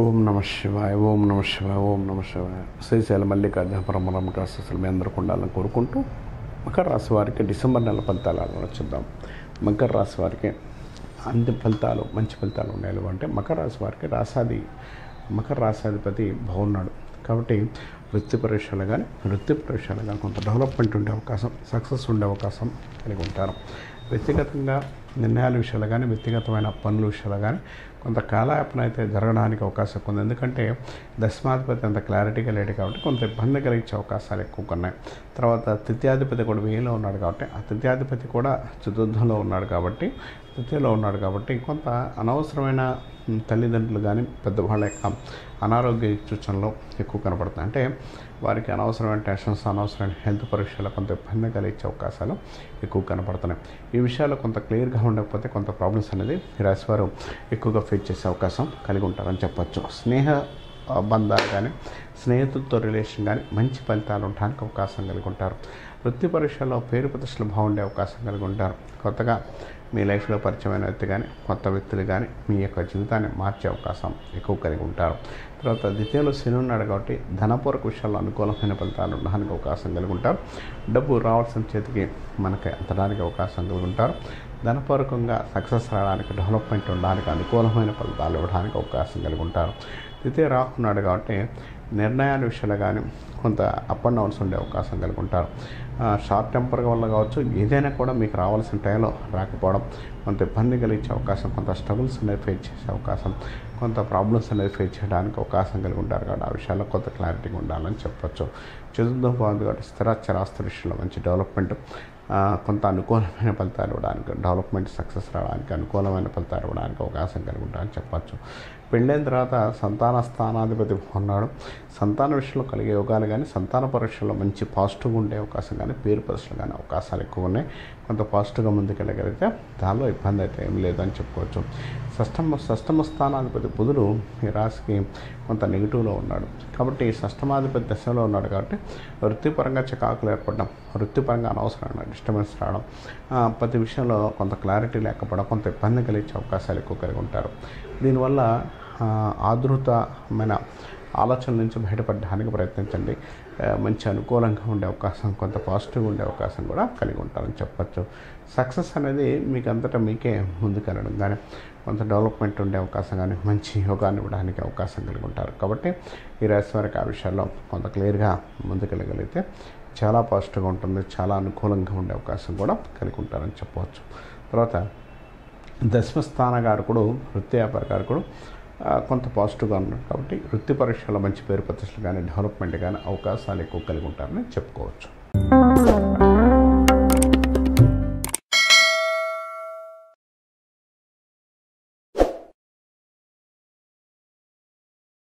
ఓం నమ శివాయ ఓం నమ శివాయ ఓం నమ శివాయ శ్రీశైల మల్లికార్జున పరమరం అసలు మీ అందరికీ ఉండాలని కోరుకుంటూ మకర రాశి వారికి డిసెంబర్ నెల ఫలితాలు ఆలోచిద్దాం మకర రాశి వారికి అన్ని ఫలితాలు మంచి ఫలితాలు ఉన్నాయి అంటే మకర రాశి వారికి రాసాది మకర రాశాధిపతి బాగున్నాడు కాబట్టి వృత్తి పరీక్షలు కానీ వృత్తి పరీక్షలు కానీ కొంత డెవలప్మెంట్ ఉండే అవకాశం సక్సెస్ ఉండే అవకాశం కలిగి ఉంటారు వ్యక్తిగతంగా నిర్ణయాల విషయాలు కానీ వ్యక్తిగతమైన పనుల విషయాలు కానీ కొంత కాలయాపన అయితే జరగడానికి అవకాశం ఉంది ఎందుకంటే దశమాధిపతి అంత క్లారిటీగా లేడు కాబట్టి కొంత ఇబ్బంది కలిగించే అవకాశాలు ఎక్కువగా ఉన్నాయి తర్వాత తృతీయాధిపతి కూడా వేలో ఉన్నాడు కాబట్టి ఆ తృతీయాధిపతి కూడా చతుర్థంలో ఉన్నాడు కాబట్టి తృతీయలో ఉన్నాడు కాబట్టి కొంత అనవసరమైన ఉమ్, తల్లిదండ్రులు కానీ పెద్దవాళ్ళ యొక్క అనారోగ్య సూచనలు ఎక్కువ కనపడుతాయి అంటే వారికి అనవసరమైన టెన్షన్స్ అనవసరమైన హెల్త్ పరీక్షలు కొంత ఇబ్బంది కలిగించే అవకాశాలు ఎక్కువ కనపడుతున్నాయి ఈ విషయాలు కొంత క్లియర్గా ఉండకపోతే కొంత ప్రాబ్లమ్స్ అనేది ఈ రాశివారు ఎక్కువగా ఫేస్ చేసే అవకాశం కలిగి ఉంటారని చెప్పొచ్చు స్నేహ ఆ, బంధాలు కానీ స్నేహితులతో రిలేషన్ కానీ మంచి ఫలితాలు ఉండడానికి అవకాశం కలిగి ఉంటారు వృత్తి పరీక్షల్లో పేరు ప్రతిష్టలు బాగుండే అవకాశం కలిగి ఉంటారు కొత్తగా మీ లైఫ్లో పరిచయమైన వ్యక్తి కానీ కొత్త వ్యక్తులు కానీ మీ యొక్క జీవితాన్ని మార్చే అవకాశం ఎక్కువ కలిగి ఉంటారు తర్వాత ద్వితీయంలో శని ఉన్నాడు కాబట్టి ధనపూర్వక విషయాల్లో అనుకూలమైన ఫలితాలు ఉండడానికి అవకాశం కలిగి ఉంటారు డబ్బు రావాల్సిన చేతికి మనకి అంతడానికి అవకాశం కలిగి ఉంటారు ధనపూర్వకంగా సక్సెస్ రావడానికి డెవలప్మెంట్ ఉండడానికి అనుకూలమైన ఫలితాలు ఇవ్వడానికి అవకాశం కలిగి ఉంటారు ద్వితీయ రాహు ఉన్నాడు కాబట్టి నిర్ణయాల విషయాలు కానీ కొంత అప్ అండ్ డౌన్స్ ఉండే అవకాశం కలిగి ఉంటారు ఆ, షార్ట్ టెంపర్ వల్ల కావచ్చు ఏదైనా కూడా మీకు రావాల్సిన టైంలో రాకపోవడం కొంత ఇబ్బంది కలిగించే అవకాశం కొంత స్ట్రగుల్స్ అనేది ఫేస్ చేసే అవకాశం కొంత ప్రాబ్లమ్స్ అనేది ఫేస్ చేయడానికి అవకాశం కలిగి ఉంటారు కాబట్టి ఆ విషయాల్లో కొంత క్లారిటీగా ఉండాలని చెప్పొచ్చు చదువుతో బాగుంది కాబట్టి స్థిర చరాస్తి విషయంలో మంచి డెవలప్మెంట్ ఆ, కొంత అనుకూలమైన ఫలితాలు ఇవ్వడానికి డెవలప్మెంట్ సక్సెస్ రావడానికి అనుకూలమైన ఫలితాలు ఇవ్వడానికి అవకాశం కలిగి ఉంటారని చెప్పచ్చు పెళ్ళైన తర్వాత సంతాన స్థానాధిపతి ఉన్నాడు సంతాన విషయంలో కలిగే యోగాలు కానీ సంతాన పరీక్షల్లో మంచి పాజిటివ్గా ఉండే అవకాశం కానీ పేరు పరీక్షలు కానీ అవకాశాలు ఎక్కువ ఉన్నాయి కొంత పాజిటివ్గా ముందుకెళ్ళగలిగితే దానిలో ఇబ్బంది అయితే ఏం లేదని చెప్పుకోవచ్చు షష్టమ షష్టమ స్థానాధిపతి బుధుడు ఈ రాశికి కొంత నెగిటివ్లో ఉన్నాడు కాబట్టి షష్టమాధిపతి దశలో ఉన్నాడు కాబట్టి వృత్తిపరంగా చికాకులు ఏర్పడడం వృత్తిపరంగా అనవసరమైన డిస్టర్బెన్స్ రావడం ఆ, ప్రతి విషయంలో కొంత క్లారిటీ లేకపోవడం కొంత ఇబ్బంది కలిగించే అవకాశాలు ఎక్కువ కలిగి ఉంటారు దీనివల్ల ఆ, ఆదృతమైన ఆలోచనల నుంచి బయటపడడానికి ప్రయత్నించండి ఆ, మంచి అనుకూలంగా ఉండే అవకాశం కొంత పాజిటివ్గా ఉండే అవకాశం కూడా కలిగి ఉంటారని చెప్పచ్చు సక్సెస్ అనేది మీకు అంతటా మీకే ముందుకెళ్ళడం కానీ కొంత డెవలప్మెంట్ ఉండే అవకాశం కానీ మంచి యోగాన్ని ఇవ్వడానికి అవకాశం కలిగి ఉంటారు కాబట్టి ఈ రాశి వారికి ఆ విషయాల్లో కొంత క్లియర్గా ముందుకెళ్ళగలిగితే చాలా పాజిటివ్గా ఉంటుంది చాలా అనుకూలంగా ఉండే అవకాశం కూడా కలిగి ఉంటారని చెప్పవచ్చు తర్వాత దశమ స్థానగారకుడు వృత్తి వ్యాపారకారకుడు ఆ, కొంత పాజిటివ్గా ఉన్నాడు కాబట్టి వృత్తి పరీక్షల్లో మంచి పేరు ప్రతిష్టలు కానీ డెవలప్మెంట్ కానీ అవకాశాలు ఎక్కువ కలిగి ఉంటారని చెప్పుకోవచ్చు